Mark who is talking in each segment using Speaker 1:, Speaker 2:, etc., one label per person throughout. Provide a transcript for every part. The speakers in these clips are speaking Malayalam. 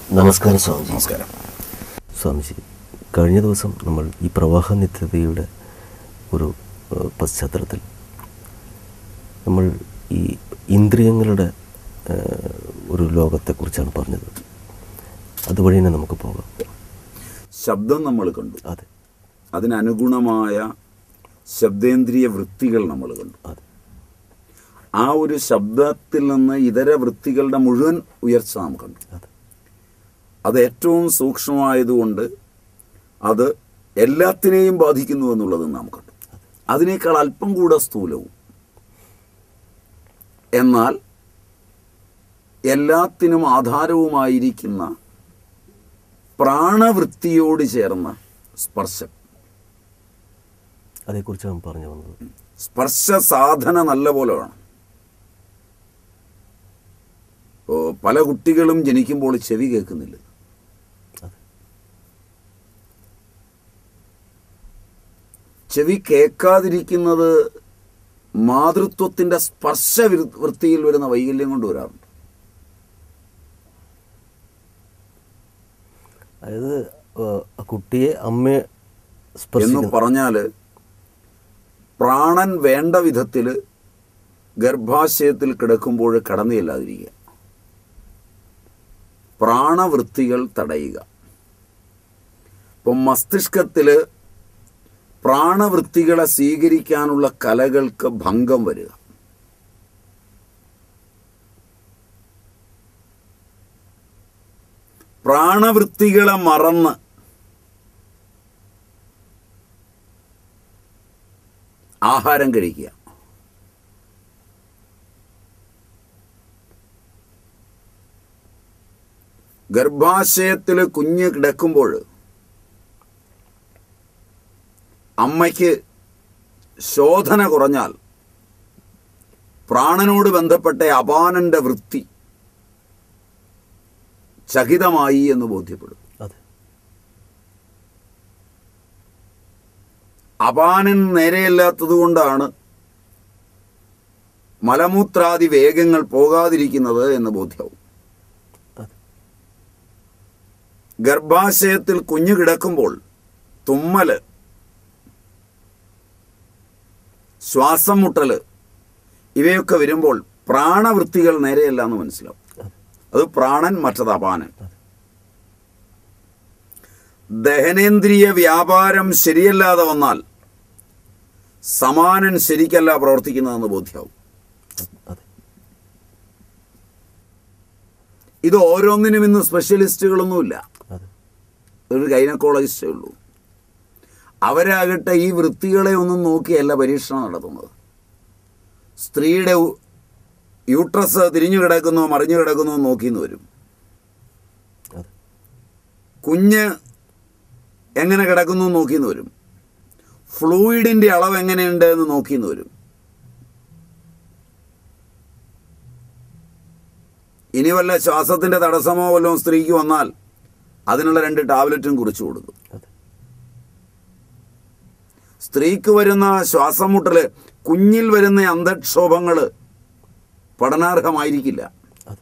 Speaker 1: നമസ്കാരം സ്വാമിജി
Speaker 2: നമസ്കാരം
Speaker 1: സ്വാമിജി കഴിഞ്ഞ ദിവസം നമ്മൾ ഈ പ്രവാഹ നിത്യതയുടെ ഒരു ഏഹ്, പശ്ചാത്തലത്തിൽ നമ്മൾ ഈ ഇന്ദ്രിയങ്ങളുടെ ഏഹ്, ഒരു ലോകത്തെക്കുറിച്ചാണ് പറഞ്ഞത് അതുവഴി തന്നെ നമുക്ക് പോകാം
Speaker 2: ശബ്ദം നമ്മൾ കണ്ടു
Speaker 1: അതെ
Speaker 2: അതിനനുഗുണമായ ശബ്ദേന്ദ്രിയ വൃത്തികൾ നമ്മൾ കണ്ടു
Speaker 1: അതെ
Speaker 2: ആ ഒരു ശബ്ദത്തിൽ നിന്ന് ഇതര വൃത്തികളുടെ മുഴുവൻ ഉയർച്ച നാം കണ്ടു
Speaker 1: അതെ
Speaker 2: അത് ഏറ്റവും സൂക്ഷ്മമായതുകൊണ്ട് അത് എല്ലാത്തിനെയും ബാധിക്കുന്നു എന്നുള്ളത് നാം കണ്ടു അതിനേക്കാൾ അല്പം കൂടെ സ്ഥൂലവും എന്നാൽ എല്ലാത്തിനും ആധാരവുമായിരിക്കുന്ന പ്രാണവൃത്തിയോട് ചേർന്ന സ്പർശം
Speaker 1: അതേക്കുറിച്ചാണ് പറഞ്ഞു വന്നത്
Speaker 2: സ്പർശ സാധന നല്ല പോലെ വേണം ഓ, പല കുട്ടികളും ജനിക്കുമ്പോൾ ചെവി കേൾക്കുന്നില്ല
Speaker 1: അതെ
Speaker 2: ചെവി കേൾക്കാതിരിക്കുന്നത് മാതൃത്വത്തിന്റെ സ്പർശ വിരു- വൃത്തിയിൽ വരുന്ന വൈകല്യം കൊണ്ട് വരാറുണ്ട്
Speaker 1: അതായത് ഏഹ്, ആ കുട്ടിയെ അമ്മയെ
Speaker 2: എന്ന്
Speaker 1: സ്പർശിക്കുന്നു
Speaker 2: പറഞ്ഞാൽ പ്രാണൻ വേണ്ട വിധത്തിൽ ഗർഭാശയത്തിൽ കിടക്കുമ്പോൾ കടന്നില്ലാതിരിക്കുക പ്രാണവൃത്തികൾ തടയുക ഇപ്പം മസ്തിഷ്കത്തിൽ പ്രാണവൃത്തികളെ സ്വീകരിക്കാനുള്ള കലകൾക്ക് ഭംഗം വരിക പ്രാണവൃത്തികളെ മറന്ന് ആഹാരം കഴിക്കുക ഗർഭാശയത്തിൽ കുഞ്ഞ് കിടക്കുമ്പോൾ അമ്മയ്ക്ക് ശോധന കുറഞ്ഞാൽ പ്രാണനോട് ബന്ധപ്പെട്ട അപാനന്റെ വൃത്തി ചകിതമായി എന്ന് ബോധ്യപ്പെടും
Speaker 1: അതെ
Speaker 2: അപാനൻ നേരെയല്ലാത്തത് കൊണ്ടാണ് മലമൂത്രാദി വേഗങ്ങൾ പോകാതിരിക്കുന്നത് എന്ന് ബോധ്യവും
Speaker 1: അതെ
Speaker 2: ഗർഭാശയത്തിൽ കുഞ്ഞു കിടക്കുമ്പോൾ തുമ്മല് ശ്വാസം മുട്ടല് ഇവയൊക്കെ വരുമ്പോൾ പ്രാണവൃത്തികൾ നേരെയല്ല എന്ന് മനസ്സിലാവും
Speaker 1: അതെ
Speaker 2: അത് പ്രാണൻ മറ്റത് അപാനൻ
Speaker 1: അതെ
Speaker 2: ദഹനേന്ദ്രിയ വ്യാപാരം ശരിയല്ലാതെ വന്നാൽ സമാനൻ ശരിക്കല്ല പ്രവർത്തിക്കുന്നതെന്ന് ബോധ്യമാവും
Speaker 1: അതെ
Speaker 2: ഇത് ഓരോന്നിനും ഇന്ന് സ്പെഷ്യലിസ്റ്റുകളൊന്നുമില്ല
Speaker 1: അതെ
Speaker 2: ഒരു ഗൈനക്കോളജിസ്റ്റേ ഉള്ളൂ അവരാകട്ടെ ഈ വൃത്തികളെ ഒന്നും നോക്കിയല്ല പരീക്ഷണം നടത്തുന്നത് സ്ത്രീയുടെ ഉ- യൂട്രസ് തിരിഞ്ഞു കിടക്കുന്നോ മറിഞ്ഞു കിടക്കുന്നോ നോക്കിന്ന് വരും
Speaker 1: അതെ
Speaker 2: കുഞ്ഞ് എങ്ങനെ കിടക്കുന്നു നോക്കിന്ന് വരും ഫ്ലൂയിഡിന്റെ അളവ് എങ്ങനെയുണ്ട് എന്ന് നോക്കിന്ന് വരും ഇനി വല്ല ശ്വാസത്തിന്റെ തടസ്സമോ വല്ലതും സ്ത്രീക്ക് വന്നാൽ അതിനുള്ള രണ്ട് ടാബ്ലറ്റും കുറിച്ചു കൊടുക്കും
Speaker 1: അതെ
Speaker 2: സ്ത്രീക്ക് വരുന്ന ശ്വാസം മുട്ടല് കുഞ്ഞിൽ വരുന്ന അന്തക്ഷോഭങ്ങൾ പഠനാർഹമായിരിക്കില്ല
Speaker 1: അതെ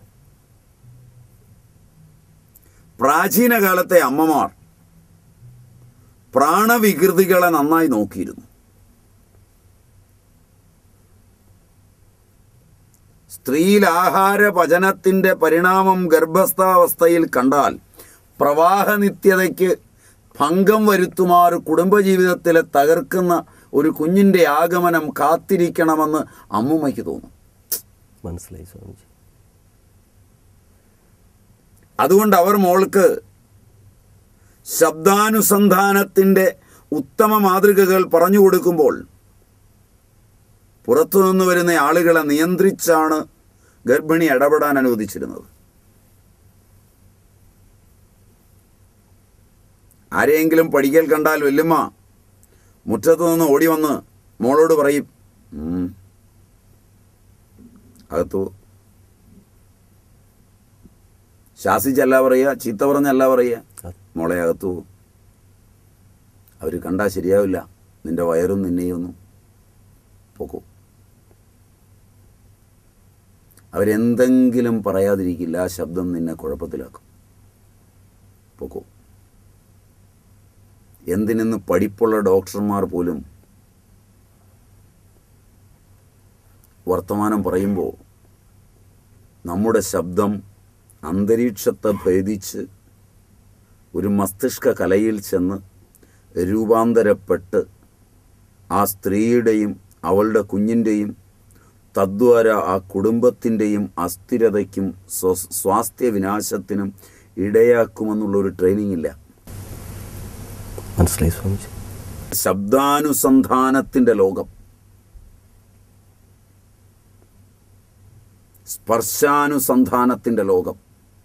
Speaker 2: പ്രാചീന കാലത്തെ അമ്മമാർ പ്രാണവികൃതികളെ നന്നായി നോക്കിയിരുന്നു സ്ത്രീയിൽ ആഹാര പചനത്തിന്റെ പരിണാമം ഗർഭസ്ഥാവസ്ഥയിൽ കണ്ടാൽ പ്രവാഹ നിത്യതയ്ക്ക് ഭംഗം വരുത്തുമാർ കുടുംബജീവിതത്തിലെ തകർക്കുന്ന ഒരു കുഞ്ഞിന്റെ ആഗമനം കാത്തിരിക്കണമെന്ന് അമ്മുമ്മയ്ക്ക് തോന്നും
Speaker 1: മനസ്സിലായി സ്വാമിജി
Speaker 2: അതുകൊണ്ട് അവർ മോൾക്ക് ശബ്ദാനുസന്ധാനത്തിൻ്റെ ഉത്തമ മാതൃകകൾ പറഞ്ഞു കൊടുക്കുമ്പോൾ പുറത്തുനിന്ന് വരുന്ന ആളുകളെ നിയന്ത്രിച്ചാണ് ഗർഭിണി ഇടപെടാൻ അനുവദിച്ചിരുന്നത് ആരെയെങ്കിലും പഠിക്കൽ കണ്ടാൽ വല്യമ്മ മുറ്റത്ത് നിന്ന് ഓടി വന്ന് മോളോട് പറയും "ഉം, അകത്തു ശാസിച്ചല്ല പറയുക ചീത്ത പറഞ്ഞല്ല പറയുക
Speaker 1: അതെ
Speaker 2: മോളെ അകത്തു അവർ കണ്ടാൽ ശരിയാവില്ല നിന്റെ വയറും നിന്നെയും ഒന്നും പൊക്കൂ അവരെന്തെങ്കിലും പറയാതിരിക്കില്ല ആ ശബ്ദം നിന്നെ കുഴപ്പത്തിലാക്കും പൊക്കോ എന്തിനെന്ന് പഠിപ്പുള്ള ഡോക്ടർമാർ പോലും വർത്തമാനം പറയുമ്പോൾ നമ്മുടെ ശബ്ദം അന്തരീക്ഷത്തെ ഭേദിച്ച് ഒരു മസ്തിഷ്ക കലയിൽ ചെന്ന് രൂപാന്തരപ്പെട്ട് ആ സ്ത്രീയുടെയും അവളുടെ കുഞ്ഞിൻ്റെയും തദ്വാര ആ കുടുംബത്തിൻ്റെയും അസ്ഥിരതയ്ക്കും സ്വ- സ്വാസ്ഥ്യ വിനാശത്തിനും ഇടയാക്കുമെന്നുള്ളൊരു ട്രെയിനിങ് ഇല്ല
Speaker 1: മനസ്സിലായി സ്വാമിജി
Speaker 2: ശബ്ദാനുസന്ധാനത്തിൻ്റെ ലോകം സ്പർശാനുസന്ധാനത്തിൻ്റെ ലോകം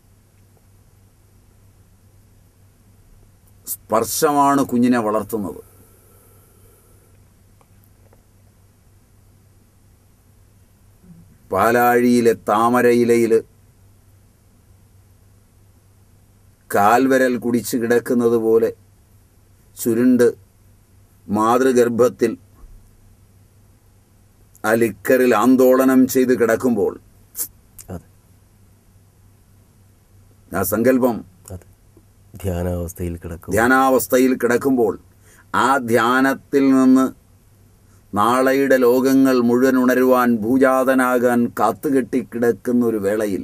Speaker 2: സ്പർശമാണ് കുഞ്ഞിനെ വളർത്തുന്നത് പാലാഴിയിലെ താമരയിലയിൽ കാൽവരൽ കുടിച്ച് കിടക്കുന്നത് പോലെ ചുരുണ്ട് മാതൃഗർഭത്തിൽ ആ ലിക്കറിൽ ആന്തോളനം ചെയ്ത് കിടക്കുമ്പോൾ
Speaker 1: അതെ
Speaker 2: ആ സങ്കല്പം
Speaker 1: അതെ ധ്യാനാവസ്ഥയിൽ കിടക്കും
Speaker 2: ധ്യാനാവസ്ഥയിൽ കിടക്കുമ്പോൾ ആ ധ്യാനത്തിൽ നിന്ന് നാളെയുടെ ലോകങ്ങൾ മുഴുവൻ ഉണരുവാൻ ഭൂജാതനാകാൻ കാത്തുകെട്ടിക്കിടക്കുന്ന ഒരു വേളയിൽ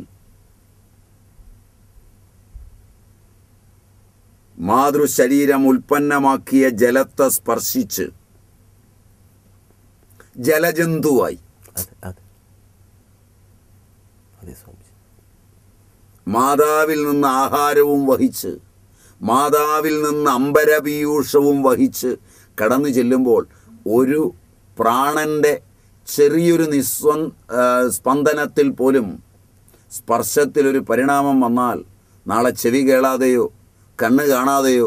Speaker 2: മാതൃശരീരം ഉൽപ്പന്നമാക്കിയ ജലത്തെ സ്പർശിച്ച് ജലജന്തുവായി
Speaker 1: അതെ അതെ അതെ സ്വാമിജി
Speaker 2: മാതാവിൽ നിന്ന് ആഹാരവും വഹിച്ച് മാതാവിൽ നിന്ന് അമ്പരപീയൂഷവും വഹിച്ച് കടന്നു ചെല്ലുമ്പോൾ ഒരു പ്രാണന്റെ ചെറിയൊരു നിസ്വ ആ, സ്പന്ദനത്തിൽ പോലും സ്പർശത്തിലൊരു പരിണാമം വന്നാൽ നാളെ ചെവി കേളാതെയോ കണ്ണ് കാണാതെയോ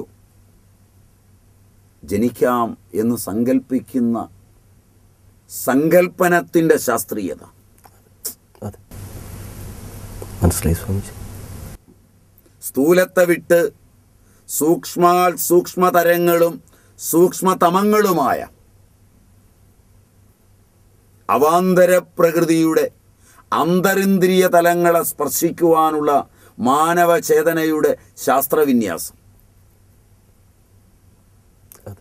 Speaker 2: ജനിക്കാം എന്ന് സങ്കല്പിക്കുന്ന സങ്കല്പനത്തിൻ്റെ ശാസ്ത്രീയത
Speaker 1: അതെ മനസ്സിലായി സ്വാമിജി
Speaker 2: സ്ഥൂലത്തെ വിട്ട് സൂക്ഷ്മാൽ സൂക്ഷ്മതരങ്ങളും സൂക്ഷ്മതമങ്ങളുമായ അവാന്തര പ്രകൃതിയുടെ അന്തരിന്ദ്രിയ തലങ്ങളെ സ്പർശിക്കുവാനുള്ള മാനവചേതനയുടെ ശാസ്ത്രവിന്യാസം
Speaker 1: അതെ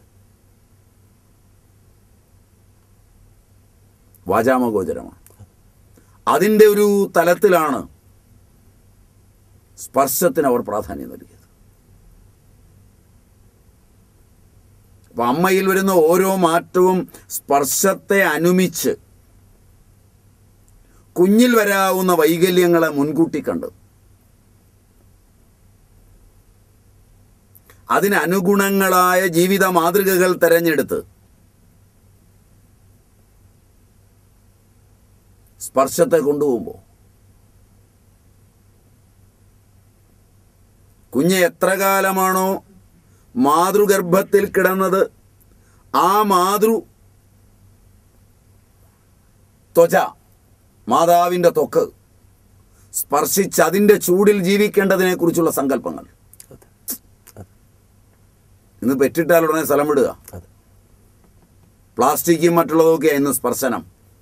Speaker 2: വാചാമഗോചരമാണ് അതിൻ്റെ ഒരു തലത്തിലാണ് സ്പർശത്തിന് അവർ പ്രാധാന്യം നൽകിയത് അപ്പൊ അമ്മയിൽ വരുന്ന ഓരോ മാറ്റവും സ്പർശത്തെ അനുമിച്ച് കുഞ്ഞിൽ വരാവുന്ന വൈകല്യങ്ങളെ മുൻകൂട്ടി കണ്ട് അതിനനുഗുണങ്ങളായ ജീവിത മാതൃകകൾ തെരഞ്ഞെടുത്ത് സ്പർശത്തെ കൊണ്ടുപോകുമ്പോൾ കുഞ്ഞ് എത്ര കാലമാണോ മാതൃഗർഭത്തിൽ കിടന്നത് ആ മാതൃ ത്വച മാതാവിൻ്റെ ത്വക്ക് സ്പർശിച്ച് അതിൻ്റെ ചൂടിൽ ജീവിക്കേണ്ടതിനെ കുറിച്ചുള്ള സങ്കല്പങ്ങൾ
Speaker 1: അതെ അതെ
Speaker 2: ഇന്ന് പെറ്റിട്ടാൽ ഉടനെ സ്ഥലം വിടുക
Speaker 1: അതെ
Speaker 2: പ്ലാസ്റ്റിക്കും മറ്റുള്ളതൊക്കെയാണ് ഇന്ന് സ്പർശനം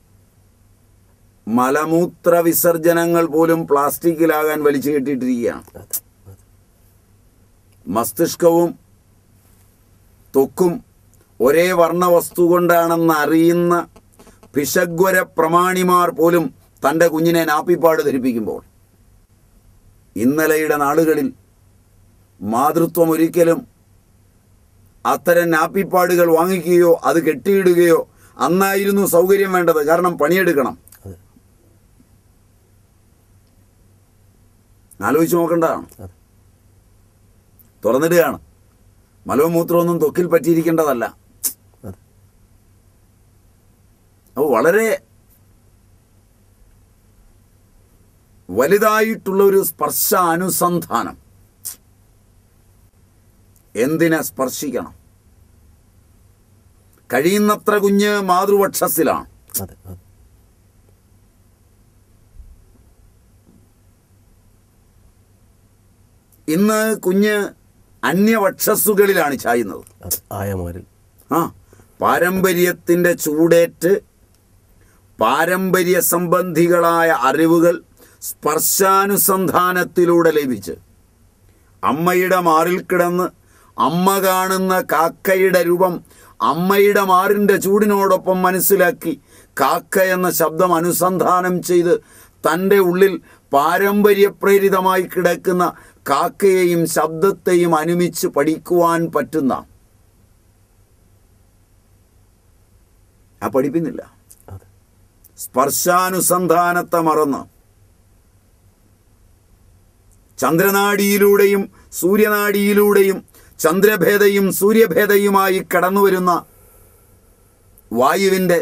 Speaker 2: മലമൂത്ര വിസർജനങ്ങൾ പോലും പ്ലാസ്റ്റിക്കിലാകാൻ വലിച്ചു കെട്ടിയിട്ടിരിക്കുകയാണ്
Speaker 1: അതെ അതെ
Speaker 2: മസ്തിഷ്കവും ത്വക്കും ഒരേ വർണ്ണവസ്തു കൊണ്ടാണെന്ന് അറിയുന്ന പിശഗ്വര പ്രമാണിമാർ പോലും തൻ്റെ കുഞ്ഞിനെ നാപ്പിപ്പാട് ധരിപ്പിക്കുമ്പോൾ ഇന്നലെയുടെ നാളുകളിൽ മാതൃത്വം ഒരിക്കലും അത്തരം നാപ്പിപ്പാടുകൾ വാങ്ങിക്കുകയോ അത് കെട്ടിയിടുകയോ അന്നായിരുന്നു സൗകര്യം വേണ്ടത് കാരണം പണിയെടുക്കണം
Speaker 1: അതെ
Speaker 2: ആലോചിച്ച് നോക്കേണ്ടതാണ്
Speaker 1: അതെ
Speaker 2: തുറന്നിടുകയാണ് മലവുമൂത്രമൊന്നും ത്വക്കിൽ പറ്റിയിരിക്കേണ്ടതല്ല
Speaker 1: അതെ
Speaker 2: അപ്പോൾ വളരെ വലുതായിട്ടുള്ള ഒരു സ്പർശ അനുസന്ധാനം എന്തിനെ സ്പർശിക്കണം കഴിയുന്നത്ര കുഞ്ഞ് മാതൃവക്ഷസിലാണ്
Speaker 1: അതെ അതെ
Speaker 2: ഇന്ന് കുഞ്ഞ് അന്യവക്ഷസ്സുകളിലാണ് ചായുന്നത്
Speaker 1: അതെ ആയമാരിൽ
Speaker 2: ആ പാരമ്പര്യത്തിൻ്റെ ചൂടേറ്റ് പാരമ്പര്യ സംബന്ധികളായ അറിവുകൾ സ്പർശാനുസന്ധാനത്തിലൂടെ ലഭിച്ച് അമ്മയുടെ മാറിൽ കിടന്ന് അമ്മ കാണുന്ന കാക്കയുടെ രൂപം അമ്മയുടെ മാറിൻ്റെ ചൂടിനോടൊപ്പം മനസ്സിലാക്കി കാക്ക എന്ന ശബ്ദം അനുസന്ധാനം ചെയ്ത് തൻ്റെ ഉള്ളിൽ പാരമ്പര്യപ്രേരിതമായി കിടക്കുന്ന കാക്കയെയും ശബ്ദത്തെയും അനുമിച്ച് പഠിക്കുവാൻ പറ്റുന്ന ആ പഠിപ്പിന്നില്ല
Speaker 1: അതെ
Speaker 2: സ്പർശാനുസന്ധാനത്തെ മറന്ന് ചന്ദ്രനാടിയിലൂടെയും സൂര്യനാടിയിലൂടെയും ചന്ദ്രഭേദയും സൂര്യഭേദയുമായി കടന്നുവരുന്ന വായുവിൻ്റെ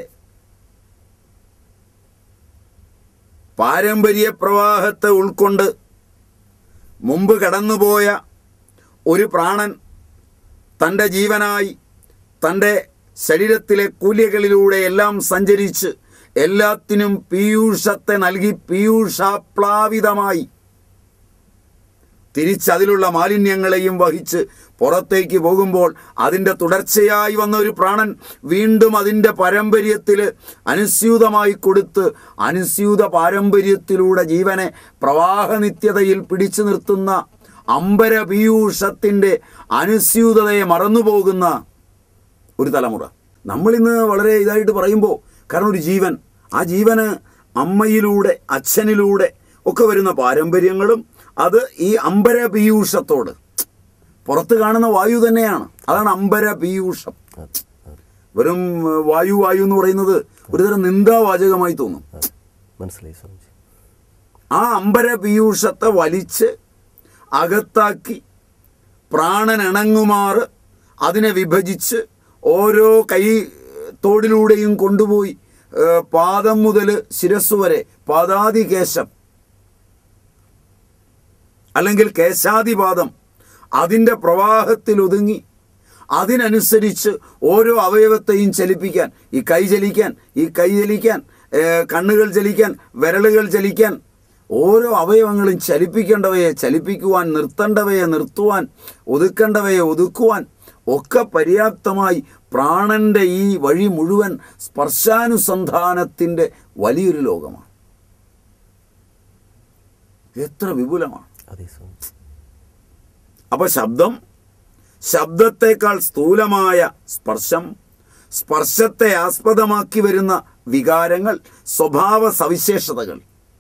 Speaker 2: പാരമ്പര്യ പ്രവാഹത്തെ ഉൾക്കൊണ്ട് മുമ്പ് കടന്നുപോയ ഒരു പ്രാണൻ തൻ്റെ ജീവനായി തൻ്റെ ശരീരത്തിലെ കൂല്യകളിലൂടെ എല്ലാം സഞ്ചരിച്ച് എല്ലാത്തിനും പീയൂഷത്തെ നൽകി പീയൂഷാപ്ലാവിതമായി തിരിച്ചതിലുള്ള മാലിന്യങ്ങളെയും വഹിച്ച് പുറത്തേക്ക് പോകുമ്പോൾ അതിൻ്റെ തുടർച്ചയായി വന്ന ഒരു പ്രാണൻ വീണ്ടും അതിൻ്റെ പാരമ്പര്യത്തിൽ അനുസ്യൂതമായി കൊടുത്ത് അനുസ്യൂത പാരമ്പര്യത്തിലൂടെ ജീവനെ പ്രവാഹനിത്യതയിൽ പിടിച്ചു നിർത്തുന്ന അമ്പരപീയൂഷത്തിൻ്റെ അനുസ്യൂതതയെ മറന്നുപോകുന്ന ഒരു തലമുറ നമ്മളിന്ന് വളരെ ഇതായിട്ട് പറയുമ്പോൾ കാരണം ഒരു ജീവൻ ആ ജീവന് അമ്മയിലൂടെ അച്ഛനിലൂടെ ഒക്കെ വരുന്ന പാരമ്പര്യങ്ങളും അത് ഈ അമ്പര പീയൂഷത്തോട് പുറത്ത് കാണുന്ന വായു തന്നെയാണ് അതാണ് അമ്പര പീയൂഷം
Speaker 1: അതെ അതെ
Speaker 2: വെറും ഏഹ്, വായു വായു എന്ന് പറയുന്നത് ഒരുതരം നിന്ദാവാചകമായി തോന്നും
Speaker 1: അതെ മനസ്സിലായി സ്വാമിജി
Speaker 2: ആ അമ്പര പീയൂഷത്തെ വലിച്ച് അകത്താക്കി പ്രാണനിണങ്ങുമാറ് അതിനെ വിഭജിച്ച് ഓരോ കൈ തോടിലൂടെയും കൊണ്ടുപോയി ഏഹ്, പാദം മുതൽ ശിരസ് വരെ പാദാതികേശം അല്ലെങ്കിൽ കേശാതിപാദം അതിൻ്റെ പ്രവാഹത്തിൽ ഒതുങ്ങി അതിനനുസരിച്ച് ഓരോ അവയവത്തെയും ചലിപ്പിക്കാൻ ഈ കൈ ചലിക്കാൻ ഈ കൈ ചലിക്കാൻ ഏഹ്, കണ്ണുകൾ ചലിക്കാൻ വിരലുകൾ ചലിക്കാൻ ഓരോ അവയവങ്ങളും ചലിപ്പിക്കേണ്ടവയെ ചലിപ്പിക്കുവാൻ നിർത്തേണ്ടവയെ നിർത്തുവാൻ ഒതുക്കേണ്ടവയെ ഒതുക്കുവാൻ ഒക്കെ പര്യാപ്തമായി പ്രാണന്റെ ഈ വഴി മുഴുവൻ സ്പർശാനുസന്ധാനത്തിൻ്റെ വലിയൊരു ലോകമാണ് എത്ര വിപുലമാണ്
Speaker 1: അതെ സ്വാമിജി
Speaker 2: അപ്പൊ ശബ്ദം ശബ്ദത്തെക്കാൾ സ്ഥൂലമായ സ്പർശം സ്പർശത്തെ ആസ്പദമാക്കി വരുന്ന വികാരങ്ങൾ സ്വഭാവ സവിശേഷതകൾ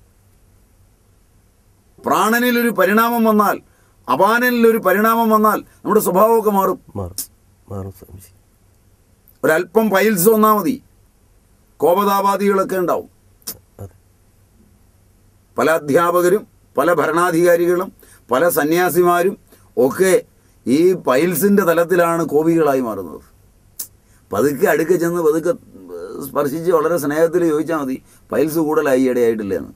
Speaker 2: പ്രാണനിൽ ഒരു പരിണാമം വന്നാൽ അപാനനിൽ ഒരു പരിണാമം വന്നാൽ നമ്മുടെ സ്വഭാവമൊക്കെ മാറും
Speaker 1: മാറും മാറും സ്വാമിജി
Speaker 2: ഒരല്പം പൈൽസ് വന്നാൽ മതി കോപതാപാദികളൊക്കെ ഉണ്ടാവും
Speaker 1: അതെ
Speaker 2: പല അധ്യാപകരും പല ഭരണാധികാരികളും പല സന്യാസിമാരും ഒക്കെ ഈ പൈൽസിൻ്റെ തലത്തിലാണ് കോപികളായി മാറുന്നത് പതുക്കെ അടുക്കെ ചെന്ന് പതുക്കെ സ്പർശിച്ച് വളരെ സ്നേഹത്തിൽ ചോദിച്ചാൽ മതി പൈൽസ് കൂടുതലായി ഇടയായിട്ടില്ല എന്ന്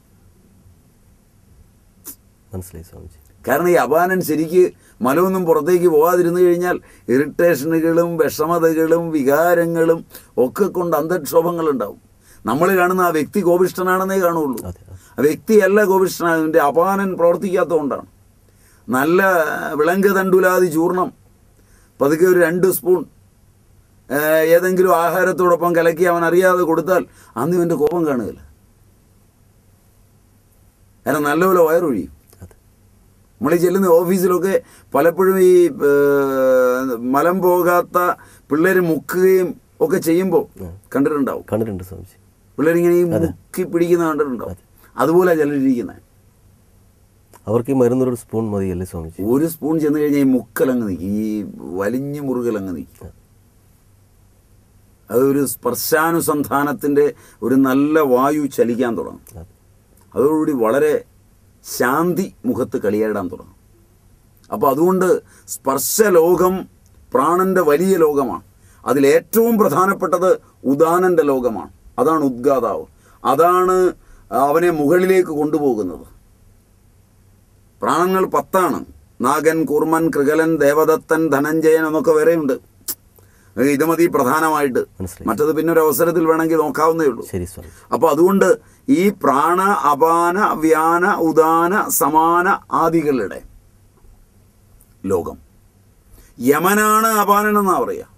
Speaker 1: മനസ്സിലായി സ്വാമിജി
Speaker 2: കാരണം ഈ അപാനൻ ശരിക്ക് മലമൊന്നും പുറത്തേക്ക് പോകാതിരുന്നു കഴിഞ്ഞാൽ ഇറിറ്റേഷനുകളും വിഷമതകളും വികാരങ്ങളും ഒക്കെ കൊണ്ട് അന്തക്ഷോഭങ്ങളുണ്ടാവും നമ്മൾ കാണുന്ന ആ വ്യക്തി കോപിഷ്ഠനാണെന്നേ കാണുള്ളൂ
Speaker 1: അതെ അതെ
Speaker 2: ആ വ്യക്തിയല്ല കോപിഷ്ഠനായതിൻ്റെ അപാനൻ പ്രവർത്തിക്കാത്തതുകൊണ്ടാണ് നല്ല വിളങ്ക് തണ്ടുലാതി ചൂർണം പതുക്കെ ഒരു രണ്ട് സ്പൂൺ ഏ, ഏതെങ്കിലും ആഹാരത്തോടൊപ്പം കലക്കി അവൻ അറിയാതെ കൊടുത്താൽ അന്ന് ഇവൻ്റെ കോപം കാണുകയില്ല കാരണം നല്ലപോലെ വയറൊഴിയും
Speaker 1: അതെ
Speaker 2: നമ്മൾ ഈ ചെല്ലുന്ന ഓഫീസിലൊക്കെ പലപ്പോഴും ഈ ഏ, മലം പോകാത്ത പിള്ളേർ മുക്കുകയും ഒക്കെ ചെയ്യുമ്പോൾ
Speaker 1: ഉം.
Speaker 2: കണ്ടിട്ടുണ്ടാവും
Speaker 1: കണ്ടിട്ടുണ്ട് സ്വാമിജി
Speaker 2: പിള്ളേരിങ്ങനെ ഈ
Speaker 1: അതെ.
Speaker 2: മുക്കി പിടിക്കുന്ന കണ്ടിട്ടുണ്ടാവും
Speaker 1: അതെ.
Speaker 2: അതുപോലെ ചിലരിരിക്കുന്നത്
Speaker 1: അവർക്ക് ഈ മരുന്നൊരു സ്പൂൺ മതിയല്ലേ സ്വാമിജി
Speaker 2: ഒരു സ്പൂൺ ചെന്ന് കഴിഞ്ഞാൽ ഈ മുക്കലങ്ങ് നിൽക്കും ഈ വലിഞ്ഞു മുറുകലങ്ങ് നിൽക്കും അതൊരു സ്പർശാനുസന്ധാനത്തിൻ്റെ ഒരു നല്ല വായു ചലിക്കാൻ തുടങ്ങും
Speaker 1: അതെ
Speaker 2: അതോടുകൂടി വളരെ ശാന്തി മുഖത്ത് കളിയാടാൻ തുടങ്ങും അപ്പോൾ അതുകൊണ്ട് സ്പർശലോകം പ്രാണന്റെ വലിയ ലോകമാണ് അതിലേറ്റവും പ്രധാനപ്പെട്ടത് ഉദാനന്റെ ലോകമാണ് അതാണ് ഉദ്ഗാതാവ് അതാണ് അവനെ മുകളിലേക്ക് കൊണ്ടുപോകുന്നത് പ്രാണങ്ങൾ പത്താണ് നാഗൻ കുർമൻ കൃകലൻ ദേവദത്തൻ ധനഞ്ജയൻ എന്നൊക്കെ വേറെയുണ്ട് ഇത് മതി പ്രധാനമായിട്ട്
Speaker 1: മനസ്സിലായി.
Speaker 2: മറ്റത് പിന്നെ ഒരു അവസരത്തിൽ വേണമെങ്കിൽ നോക്കാവുന്നേ ഉള്ളൂ
Speaker 1: ശരി സ്വാമിജി
Speaker 2: അപ്പോൾ അതുകൊണ്ട് ഈ പ്രാണ അപാന വ്യാന ഉദാന സമാന ആദികളുടെ ലോകം യമനാണ് അപാനൻ എന്നാ പറയുക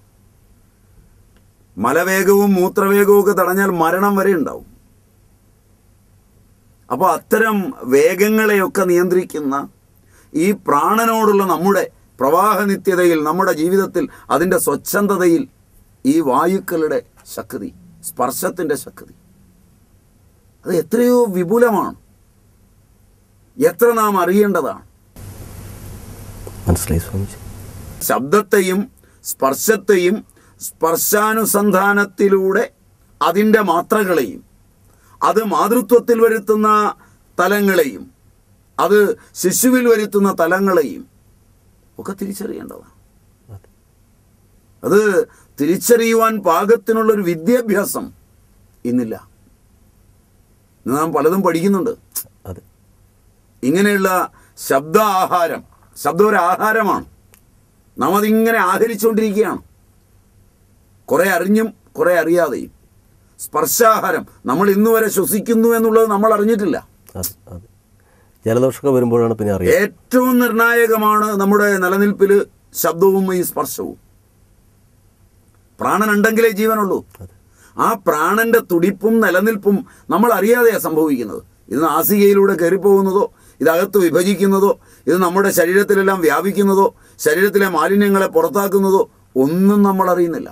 Speaker 2: മലവേഗവും മൂത്രവേഗവും ഒക്കെ തടഞ്ഞാൽ മരണം വരെ ഉണ്ടാവും അപ്പോൾ അത്തരം വേഗങ്ങളെയൊക്കെ നിയന്ത്രിക്കുന്ന ഈ പ്രാണനോടുള്ള നമ്മുടെ പ്രവാഹ നിത്യതയിൽ നമ്മുടെ ജീവിതത്തിൽ അതിൻ്റെ സ്വച്ഛന്തതയിൽ ഈ വായുക്കളുടെ ശക്തി സ്പർശത്തിൻ്റെ ശക്തി അത് എത്രയോ വിപുലമാണ് എത്ര നാം അറിയേണ്ടതാണ്
Speaker 1: മനസ്സിലായി സ്വാമിജി
Speaker 2: ശബ്ദത്തെയും സ്പർശത്തെയും സ്പർശാനുസന്ധാനത്തിലൂടെ അതിൻ്റെ മാത്രകളെയും അത് മാതൃത്വത്തിൽ വരുത്തുന്ന തലങ്ങളെയും അത് ശിശുവിൽ വരുത്തുന്ന തലങ്ങളെയും ഒക്കെ തിരിച്ചറിയേണ്ടതാണ്
Speaker 1: അതെ
Speaker 2: അത് തിരിച്ചറിയുവാൻ പാകത്തിനുള്ളൊരു വിദ്യാഭ്യാസം ഇന്നില്ല ഇന്ന് നാം പലതും പഠിക്കുന്നുണ്ട്
Speaker 1: അതെ
Speaker 2: ഇങ്ങനെയുള്ള ശബ്ദ ആഹാരം ശബ്ദം ഒരു ആഹാരമാണ് നാം അതിങ്ങനെ ആഹരിച്ചുകൊണ്ടിരിക്കുകയാണ് കുറേ അറിഞ്ഞും കുറേ അറിയാതെയും സ്പർശാഹാരം നമ്മൾ ഇന്ന് വരെ ശ്വസിക്കുന്നു എന്നുള്ളത് നമ്മൾ അറിഞ്ഞിട്ടില്ല
Speaker 1: അതെ അതെ ജലദോഷമൊക്കെ വരുമ്പോഴാണ് പിന്നെ അറിയാം
Speaker 2: ഏറ്റവും നിർണായകമാണ് നമ്മുടെ നിലനിൽപ്പിൽ ശബ്ദവും ഈ സ്പർശവും പ്രാണനുണ്ടെങ്കിലേ ജീവനുള്ളൂ
Speaker 1: അതെ
Speaker 2: ആ പ്രാണന്റെ തുടിപ്പും നിലനിൽപ്പും നമ്മൾ അറിയാതെയാണ് സംഭവിക്കുന്നത് ഇത് നാസികയിലൂടെ കയറിപ്പോകുന്നതോ ഇതകത്ത് വിഭജിക്കുന്നതോ ഇത് നമ്മുടെ ശരീരത്തിലെല്ലാം വ്യാപിക്കുന്നതോ ശരീരത്തിലെ മാലിന്യങ്ങളെ പുറത്താക്കുന്നതോ ഒന്നും നമ്മൾ അറിയുന്നില്ല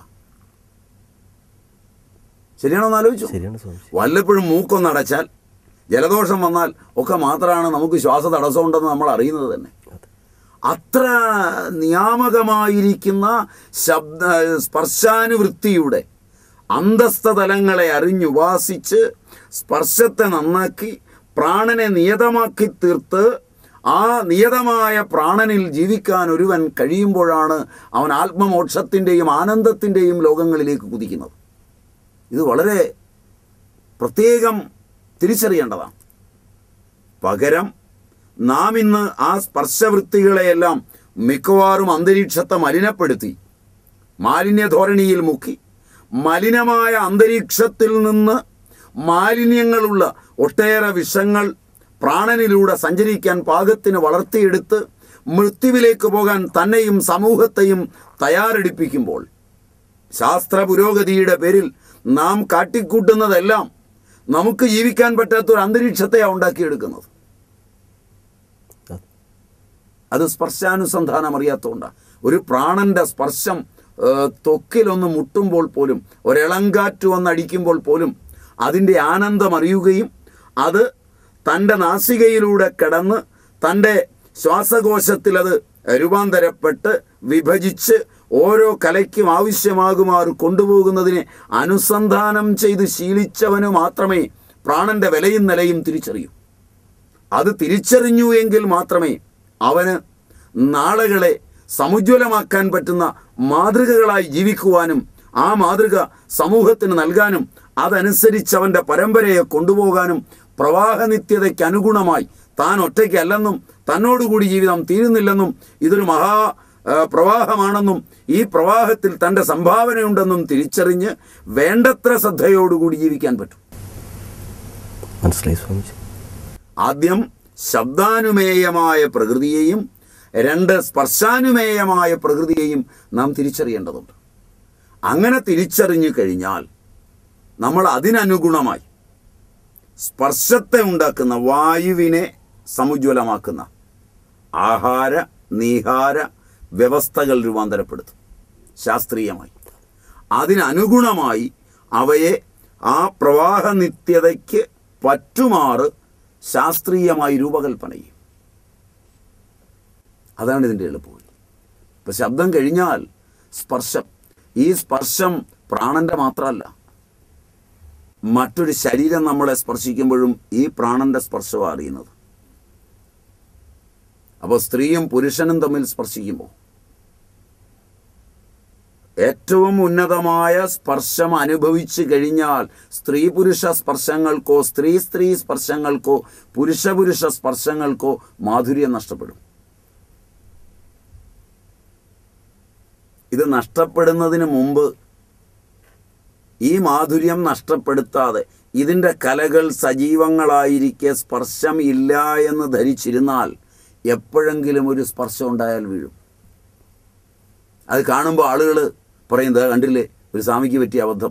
Speaker 2: ശരിയാണോ എന്ന് ആലോചിച്ചു
Speaker 1: ശരിയാണ് സ്വാമിജി
Speaker 2: വല്ലപ്പോഴും മൂക്കൊന്നടച്ചാൽ ജലദോഷം വന്നാൽ ഒക്കെ മാത്രമാണ് നമുക്ക് ശ്വാസ തടസ്സമുണ്ടെന്ന് നമ്മൾ അറിയുന്നത് തന്നെ
Speaker 1: അതെ
Speaker 2: അത്ര നിയാമകമായിരിക്കുന്ന ശബ്ദ സ്പർശാനുവൃത്തിയുടെ അന്തസ്ഥ തലങ്ങളെ അറിഞ്ഞുപാസിച്ച് സ്പർശത്തെ നന്നാക്കി പ്രാണനെ നിയതമാക്കി തീർത്ത് ആ നിയതമായ പ്രാണനിൽ ജീവിക്കാൻ ഒരുവൻ കഴിയുമ്പോഴാണ് അവൻ ആത്മമോക്ഷത്തിൻ്റെയും ആനന്ദത്തിൻ്റെയും ലോകങ്ങളിലേക്ക് കുതിക്കുന്നത് ഇത് വളരെ പ്രത്യേകം തിരിച്ചറിയേണ്ടതാണ് പകരം നാം ഇന്ന് ആ സ്പർശവൃത്തികളെയെല്ലാം മിക്കവാറും അന്തരീക്ഷത്തെ മലിനപ്പെടുത്തി മാലിന്യധോരണിയിൽ മുക്കി മലിനമായ അന്തരീക്ഷത്തിൽ നിന്ന് മാലിന്യങ്ങളുള്ള ഒട്ടേറെ വിഷങ്ങൾ പ്രാണനിലൂടെ സഞ്ചരിക്കാൻ പാകത്തിന് വളർത്തിയെടുത്ത് മൃത്യുവിലേക്ക് പോകാൻ തന്നെയും സമൂഹത്തെയും തയ്യാറെടുപ്പിക്കുമ്പോൾ ശാസ്ത്ര പുരോഗതിയുടെ പേരിൽ നാം കാട്ടിക്കൂട്ടുന്നതെല്ലാം നമുക്ക് ജീവിക്കാൻ പറ്റാത്ത ഒരു അന്തരീക്ഷത്തെയാണ് ഉണ്ടാക്കിയെടുക്കുന്നത്
Speaker 1: അതെ
Speaker 2: അത് സ്പർശാനുസന്ധാനം അറിയാത്തതുകൊണ്ടാണ് ഒരു പ്രാണന്റെ സ്പർശം ഏ, ത്വക്കിലൊന്ന് മുട്ടുമ്പോൾ പോലും ഒരിളങ്കാറ്റ് വന്നടിക്കുമ്പോൾ പോലും അതിൻ്റെ ആനന്ദം അറിയുകയും അത് തൻ്റെ നാസികയിലൂടെ കിടന്ന് തൻ്റെ ശ്വാസകോശത്തിൽ അത് രൂപാന്തരപ്പെട്ട് വിഭജിച്ച് ഓരോ കലയ്ക്കും ആവശ്യമാകുമാറ് കൊണ്ടുപോകുന്നതിനെ അനുസന്ധാനം ചെയ്ത് ശീലിച്ചവന് മാത്രമേ പ്രാണന്റെ വിലയും നിലയും തിരിച്ചറിയൂ അത് തിരിച്ചറിഞ്ഞു എങ്കിൽ മാത്രമേ അവന് നാളുകളെ സമുജ്വലമാക്കാൻ പറ്റുന്ന മാതൃകകളായി ജീവിക്കുവാനും ആ മാതൃക സമൂഹത്തിന് നൽകാനും അതനുസരിച്ച് അവൻ്റെ പരമ്പരയെ കൊണ്ടുപോകാനും പ്രവാഹ നിത്യതയ്ക്ക് അനുഗുണമായി താൻ ഒറ്റയ്ക്കല്ലെന്നും തന്നോടുകൂടി ജീവിതം തീരുന്നില്ലെന്നും ഇതൊരു മഹാ ആ, പ്രവാഹമാണെന്നും ഈ പ്രവാഹത്തിൽ തൻ്റെ സംഭാവനയുണ്ടെന്നും തിരിച്ചറിഞ്ഞ് വേണ്ടത്ര ശ്രദ്ധയോടുകൂടി ജീവിക്കാൻ പറ്റും
Speaker 1: മനസ്സിലായി സ്വാമിജി
Speaker 2: ആദ്യം ശബ്ദാനുമേയമായ പ്രകൃതിയെയും രണ്ട് സ്പർശാനുമേയമായ പ്രകൃതിയെയും നാം തിരിച്ചറിയേണ്ടതുണ്ട് അങ്ങനെ തിരിച്ചറിഞ്ഞു കഴിഞ്ഞാൽ നമ്മൾ അതിനനുഗുണമായി സ്പർശത്തെ ഉണ്ടാക്കുന്ന വായുവിനെ സമുജ്വലമാക്കുന്ന ആഹാര നീഹാര വ്യവസ്ഥകൾ രൂപാന്തരപ്പെടുത്തും ശാസ്ത്രീയമായി അതിനനുഗുണമായി അവയെ ആ പ്രവാഹ നിത്യതയ്ക്ക് പറ്റുമാറ് ശാസ്ത്രീയമായി രൂപകൽപ്പന ചെയ്യും അതാണ് ഇതിൻ്റെ എളുപ്പവഴി ഇപ്പം ശബ്ദം കഴിഞ്ഞാൽ സ്പർശം ഈ സ്പർശം പ്രാണന്റെ മാത്രമല്ല മറ്റൊരു ശരീരം നമ്മളെ സ്പർശിക്കുമ്പോഴും ഈ പ്രാണന്റെ സ്പർശമാണ് അറിയുന്നത് അപ്പോൾ സ്ത്രീയും പുരുഷനും തമ്മിൽ സ്പർശിക്കുമ്പോൾ ഏറ്റവും ഉന്നതമായ സ്പർശം അനുഭവിച്ചു കഴിഞ്ഞാൽ സ്ത്രീ പുരുഷ സ്പർശങ്ങൾക്കോ സ്ത്രീ സ്ത്രീ സ്പർശങ്ങൾക്കോ പുരുഷ പുരുഷ സ്പർശങ്ങൾക്കോ മാധുര്യം നഷ്ടപ്പെടും ഇത് നഷ്ടപ്പെടുന്നതിന് മുമ്പ് ഈ മാധുര്യം നഷ്ടപ്പെടുത്താതെ ഇതിൻ്റെ കലകൾ സജീവങ്ങളായിരിക്കെ സ്പർശം ഇല്ല എന്ന് ധരിച്ചിരുന്നാൽ എപ്പോഴെങ്കിലും ഒരു സ്പർശം ഉണ്ടായാൽ വീഴും അത് കാണുമ്പോൾ ആളുകൾ പറയുന്നത് കണ്ടില്ലേ ഒരു സ്വാമിക്ക് പറ്റിയ അബദ്ധം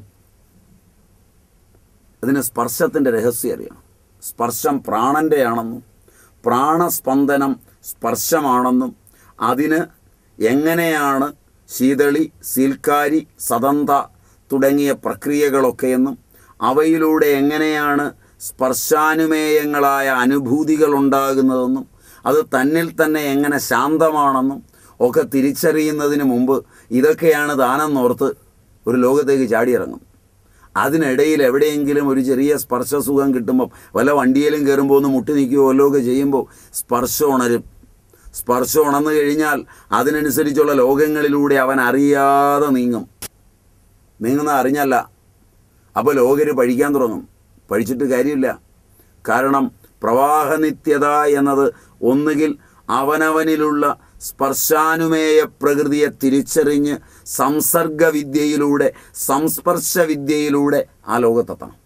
Speaker 2: അതിന് സ്പർശത്തിൻ്റെ രഹസ്യം അറിയണം സ്പർശം പ്രാണൻ്റെ ആണെന്നും പ്രാണസ്പന്ദനം സ്പർശമാണെന്നും അതിന് എങ്ങനെയാണ് ശീതളി സീൽക്കാരി സതന്ത തുടങ്ങിയ പ്രക്രിയകളൊക്കെയെന്നും അവയിലൂടെ എങ്ങനെയാണ് സ്പർശാനുമേയങ്ങളായ അനുഭൂതികൾ ഉണ്ടാകുന്നതെന്നും അത് തന്നിൽ തന്നെ എങ്ങനെ ശാന്തമാണെന്നും ഒക്കെ തിരിച്ചറിയുന്നതിന് മുമ്പ് ഇതൊക്കെയാണ് താനെന്നോർത്ത് ഒരു ലോകത്തേക്ക് ചാടിയിറങ്ങും അതിനിടയിൽ എവിടെയെങ്കിലും ഒരു ചെറിയ സ്പർശസുഖം കിട്ടുമ്പോൾ വല്ല വണ്ടിയിലും കയറുമ്പോൾ ഒന്ന് മുട്ടി നിൽക്കുകയോ വല്ലതും ഒക്കെ ചെയ്യുമ്പോൾ സ്പർശം ഉണരും സ്പർശം ഉണർന്നു കഴിഞ്ഞാൽ അതിനനുസരിച്ചുള്ള ലോകങ്ങളിലൂടെ അവൻ അറിയാതെ നീങ്ങും നീങ്ങുന്ന അറിഞ്ഞല്ല അപ്പോൾ ലോകര് പഴിക്കാൻ തുടങ്ങും പഴിച്ചിട്ട് കാര്യമില്ല കാരണം പ്രവാഹനിത്യത എന്നത് ഒന്നുകിൽ അവനവനിലുള്ള സ്പർശാനുമേയ പ്രകൃതിയെ തിരിച്ചറിഞ്ഞ് സംസർഗവിദ്യയിലൂടെ സംസ്പർശവിദ്യയിലൂടെ ആ ലോകത്തെത്തണം